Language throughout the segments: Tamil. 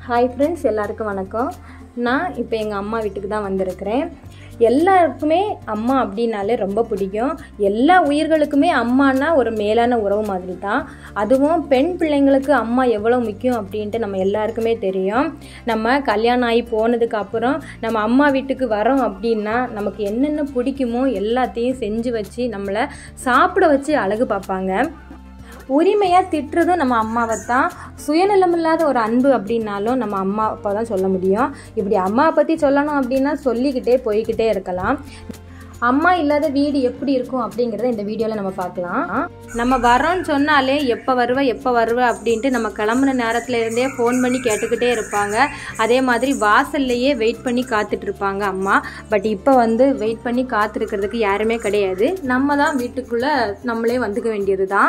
ஹாய் ஃப்ரெண்ட்ஸ் எல்லாருக்கும் வணக்கம் நான் இப்போ எங்கள் அம்மா வீட்டுக்கு தான் வந்திருக்கிறேன் எல்லாருக்குமே அம்மா அப்படின்னாலே ரொம்ப பிடிக்கும் எல்லா உயிர்களுக்குமே அம்மானா ஒரு மேலான உறவு மாதிரி தான் அதுவும் பெண் பிள்ளைங்களுக்கு அம்மா எவ்வளோ முக்கியம் அப்படின்ட்டு நம்ம எல்லாருக்குமே தெரியும் நம்ம கல்யாணம் ஆகி போனதுக்கு அப்புறம் நம்ம அம்மா வீட்டுக்கு வரோம் அப்படின்னா நமக்கு என்னென்ன பிடிக்குமோ எல்லாத்தையும் செஞ்சு வச்சு நம்மளை சாப்பிட வச்சு அழகு பார்ப்பாங்க உரிமையாக திட்டுறதும் நம்ம அம்மாவை தான் சுயநலமில்லாத ஒரு அன்பு அப்படின்னாலும் நம்ம அம்மா அப்பா தான் சொல்ல முடியும் இப்படி அம்மாவை பற்றி சொல்லணும் அப்படின்னா சொல்லிக்கிட்டே போய்கிட்டே இருக்கலாம் அம்மா இல்லாத வீடு எப்படி இருக்கும் அப்படிங்கிறத இந்த வீடியோவில் நம்ம பார்க்கலாம் நம்ம வரோன்னு சொன்னாலே எப்போ வருவ எப்போ வருவ அப்படின்ட்டு நம்ம கிளம்புன நேரத்துல இருந்தே ஃபோன் பண்ணி கேட்டுக்கிட்டே இருப்பாங்க அதே மாதிரி வாசல்லையே வெயிட் பண்ணி காத்துட்டு இருப்பாங்க அம்மா பட் இப்போ வந்து வெயிட் பண்ணி காத்திருக்கிறதுக்கு யாருமே கிடையாது நம்ம தான் வீட்டுக்குள்ளே நம்மளே வந்துக்க வேண்டியது தான்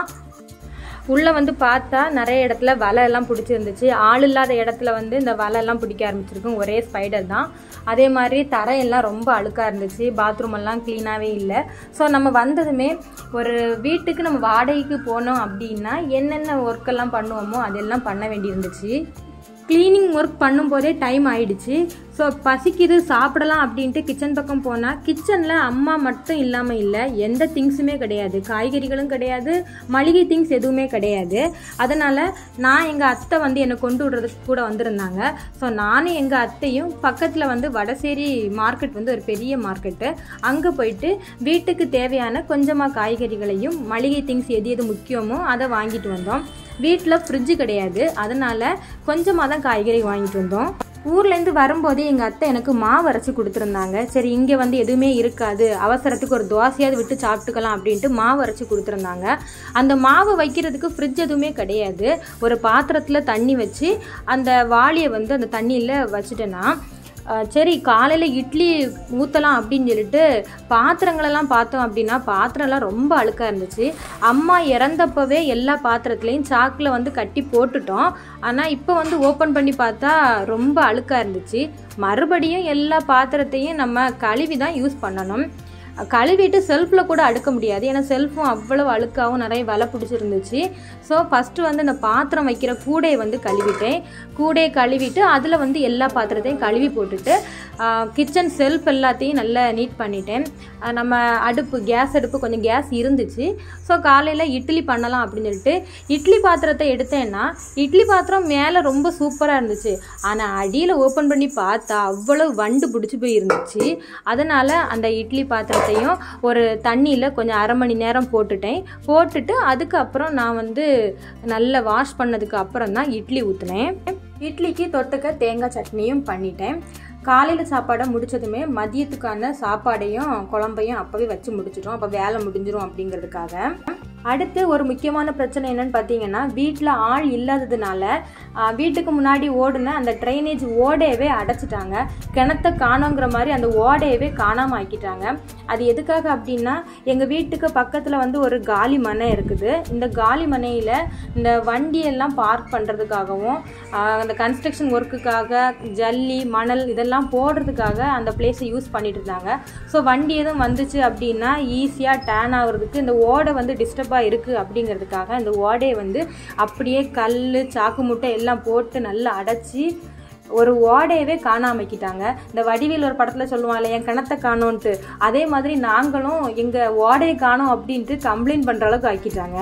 உள்ளே வந்து பார்த்தா நிறைய இடத்துல வலை எல்லாம் பிடிச்சிருந்துச்சு ஆள் இல்லாத இடத்துல வந்து இந்த வலை எல்லாம் பிடிக்க ஆரம்பிச்சிருக்கும் ஒரே ஸ்பைடர் தான் அதே மாதிரி தரையெல்லாம் ரொம்ப அழுக்காக இருந்துச்சு பாத்ரூம் எல்லாம் க்ளீனாகவே இல்லை ஸோ நம்ம வந்ததுமே ஒரு வீட்டுக்கு நம்ம வாடகைக்கு போனோம் அப்படின்னா என்னென்ன ஒர்க்கெல்லாம் பண்ணுவோமோ அதெல்லாம் பண்ண வேண்டியிருந்துச்சு க்ளீனிங் ஒர்க் பண்ணும்போதே டைம் ஆயிடுச்சு ஸோ பசிக்குது சாப்பிடலாம் அப்படின்ட்டு கிச்சன் பக்கம் போனால் கிச்சனில் அம்மா மட்டும் இல்லாமல் இல்லை எந்த திங்ஸுமே கிடையாது காய்கறிகளும் கிடையாது மளிகை திங்ஸ் எதுவுமே கிடையாது அதனால் நான் எங்கள் அத்தை வந்து என்னை கொண்டு விடுறதுக்கு கூட வந்திருந்தாங்க ஸோ நானும் எங்கள் அத்தையும் பக்கத்தில் வந்து வடசேரி மார்க்கெட் வந்து ஒரு பெரிய மார்க்கெட்டு அங்கே போயிட்டு வீட்டுக்கு தேவையான கொஞ்சமாக காய்கறிகளையும் மளிகை திங்ஸ் எது எது முக்கியமோ அதை வாங்கிட்டு வந்தோம் வீட்டில் ஃப்ரிட்ஜு கிடையாது அதனால் கொஞ்சமாக தான் காய்கறி வாங்கிட்டு வந்தோம் ஊர்லேருந்து வரும்போதே எங்கள் அத்தை எனக்கு மாவு அரைச்சி கொடுத்துருந்தாங்க சரி இங்கே வந்து எதுவுமே இருக்காது அவசரத்துக்கு ஒரு தோசையாவது விட்டு சாப்பிட்டுக்கலாம் அப்படின்ட்டு மாவு அரைச்சி கொடுத்துருந்தாங்க அந்த மாவு வைக்கிறதுக்கு ஃப்ரிட்ஜ் எதுவுமே கிடையாது ஒரு பாத்திரத்தில் தண்ணி வச்சு அந்த வாளியை வந்து அந்த தண்ணியில் வச்சுட்டேன்னா சரி காலையில் இட்லி ஊற்றலாம் அப்படின்னு சொல்லிட்டு பாத்திரங்களெல்லாம் பார்த்தோம் அப்படின்னா பாத்திரம்லாம் ரொம்ப அழுக்காக இருந்துச்சு அம்மா இறந்தப்பவே எல்லா பாத்திரத்துலேயும் சாக்கில் வந்து கட்டி போட்டுட்டோம் ஆனால் இப்போ வந்து ஓப்பன் பண்ணி பார்த்தா ரொம்ப அழுக்காக இருந்துச்சு மறுபடியும் எல்லா பாத்திரத்தையும் நம்ம கழுவி தான் யூஸ் பண்ணணும் கழுவிட்டு செல்ஃபில் கூட அடுக்க முடியாது ஏன்னா செல்ஃபும் அவ்வளோ அழுக்காகவும் நிறைய விலை பிடிச்சிருந்துச்சு ஸோ ஃபஸ்ட்டு வந்து இந்த பாத்திரம் வைக்கிற கூடையை வந்து கழுவிட்டேன் கூடையை கழுவிட்டு அதில் வந்து எல்லா பாத்திரத்தையும் கழுவி போட்டுட்டு கிச்சன் செல்ஃப் எல்லாத்தையும் நல்லா நீட் பண்ணிட்டேன் நம்ம அடுப்பு கேஸ் அடுப்பு கொஞ்சம் கேஸ் இருந்துச்சு ஸோ காலையில் இட்லி பண்ணலாம் அப்படின்னு சொல்லிட்டு இட்லி பாத்திரத்தை எடுத்தேன்னா இட்லி பாத்திரம் மேலே ரொம்ப சூப்பராக இருந்துச்சு ஆனால் அடியில் ஓப்பன் பண்ணி பார்த்தா அவ்வளோ வண்டு பிடிச்சி போய் இருந்துச்சு அதனால் அந்த இட்லி பாத்திரத்தையும் ஒரு தண்ணியில் கொஞ்சம் அரை மணி நேரம் போட்டுட்டேன் போட்டுட்டு அதுக்கப்புறம் நான் வந்து நல்லா வாஷ் பண்ணதுக்கு அப்புறம் தான் இட்லி ஊற்றினேன் இட்லிக்கு தொட்டுக்க தேங்காய் சட்னியும் பண்ணிட்டேன் காலையில் சாப்பாடை முடிச்சதுமே மதியத்துக்கான சாப்பாடையும் குழம்பையும் அப்போவே வச்சு முடிச்சிட்டோம் அப்போ வேலை முடிஞ்சிடும் அப்படிங்கிறதுக்காக அடுத்து ஒரு முக்கியமான பிரச்சனை என்னன்னு பார்த்தீங்கன்னா வீட்டில் ஆள் இல்லாததுனால வீட்டுக்கு முன்னாடி ஓடுன அந்த ட்ரைனேஜ் ஓடையவே அடைச்சிட்டாங்க கிணத்த காணோங்கிற மாதிரி அந்த ஓடையவே காணாமல் ஆக்கிட்டாங்க அது எதுக்காக அப்படின்னா எங்கள் வீட்டுக்கு பக்கத்தில் வந்து ஒரு காலி மனை இருக்குது இந்த காலி மனையில் இந்த வண்டியெல்லாம் பார்க் பண்ணுறதுக்காகவும் அந்த கன்ஸ்ட்ரக்ஷன் ஒர்க்குக்காக ஜல்லி மணல் இதெல்லாம் போடுறதுக்காக அந்த பிளேஸை யூஸ் பண்ணிட்டு இருந்தாங்க ஸோ வண்டி எதுவும் வந்துச்சு அப்படின்னா ஈஸியாக டேன் ஆகுறதுக்கு இந்த ஓடை வந்து டிஸ்டர்ப் சிறப்பாக இருக்குது அப்படிங்கிறதுக்காக இந்த ஓடையை வந்து அப்படியே கல் சாக்கு முட்டை எல்லாம் போட்டு நல்லா அடைச்சி ஒரு ஓடையவே காணாமக்கிட்டாங்க இந்த வடிவேல் ஒரு படத்தில் சொல்லுவாங்கல்ல என் கிணத்தை காணோன்ட்டு அதே மாதிரி நாங்களும் எங்கள் ஓடையை காணோம் அப்படின்ட்டு கம்ப்ளைண்ட் பண்ணுற அளவுக்கு ஆக்கிட்டாங்க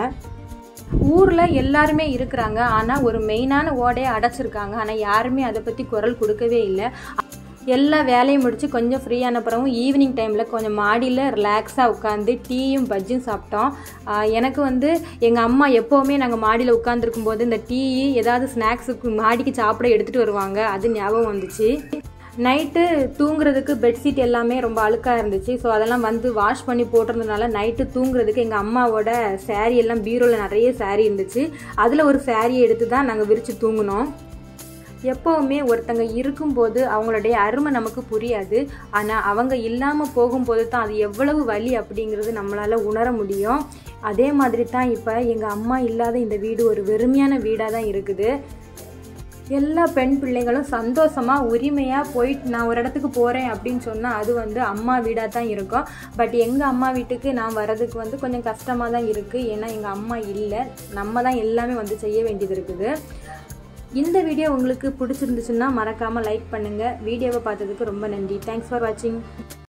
ஊரில் எல்லாருமே இருக்கிறாங்க ஆனால் ஒரு மெயினான ஓடையை அடைச்சிருக்காங்க ஆனால் யாருமே அதை பற்றி குரல் கொடுக்கவே இல்லை எல்லா வேலையும் முடித்து கொஞ்சம் ஃப்ரீயான பிறகும் ஈவினிங் டைமில் கொஞ்சம் மாடியில் ரிலாக்ஸாக உட்காந்து டீயும் பஜ்ஜியும் சாப்பிட்டோம் எனக்கு வந்து எங்கள் அம்மா எப்போவுமே நாங்கள் மாடியில் உட்காந்துருக்கும் போது இந்த டீ ஏதாவது ஸ்நாக்ஸுக்கு மாடிக்கு சாப்பிட எடுத்துகிட்டு வருவாங்க அது ஞாபகம் வந்துச்சு நைட்டு தூங்குறதுக்கு பெட்ஷீட் எல்லாமே ரொம்ப அழுக்காக இருந்துச்சு ஸோ அதெல்லாம் வந்து வாஷ் பண்ணி போட்டிருந்ததுனால நைட்டு தூங்குறதுக்கு எங்கள் அம்மாவோட சேரீ எல்லாம் பீரோவில் நிறைய சேரீ இருந்துச்சு அதில் ஒரு சேரீயை எடுத்து தான் நாங்கள் விரித்து தூங்கினோம் எப்போவுமே ஒருத்தங்க இருக்கும்போது அவங்களுடைய அருமை நமக்கு புரியாது ஆனால் அவங்க இல்லாமல் போகும்போது தான் அது எவ்வளவு வலி அப்படிங்கிறது நம்மளால் உணர முடியும் அதே மாதிரி தான் இப்போ எங்கள் அம்மா இல்லாத இந்த வீடு ஒரு வெறுமையான வீடாக தான் இருக்குது எல்லா பெண் பிள்ளைகளும் சந்தோஷமாக உரிமையாக போயிட்டு நான் ஒரு இடத்துக்கு போகிறேன் அப்படின்னு சொன்னால் அது வந்து அம்மா வீடாக தான் இருக்கும் பட் எங்கள் அம்மா வீட்டுக்கு நான் வர்றதுக்கு வந்து கொஞ்சம் கஷ்டமாக தான் இருக்குது ஏன்னா எங்கள் அம்மா இல்லை நம்ம தான் எல்லாமே வந்து செய்ய வேண்டியது இருக்குது இந்த வீடியோ உங்களுக்கு பிடிச்சிருந்துச்சுன்னா மறக்காமல் லைக் பண்ணுங்கள் வீடியோவை பார்த்ததுக்கு ரொம்ப நன்றி தேங்க்ஸ் ஃபார் வாட்சிங்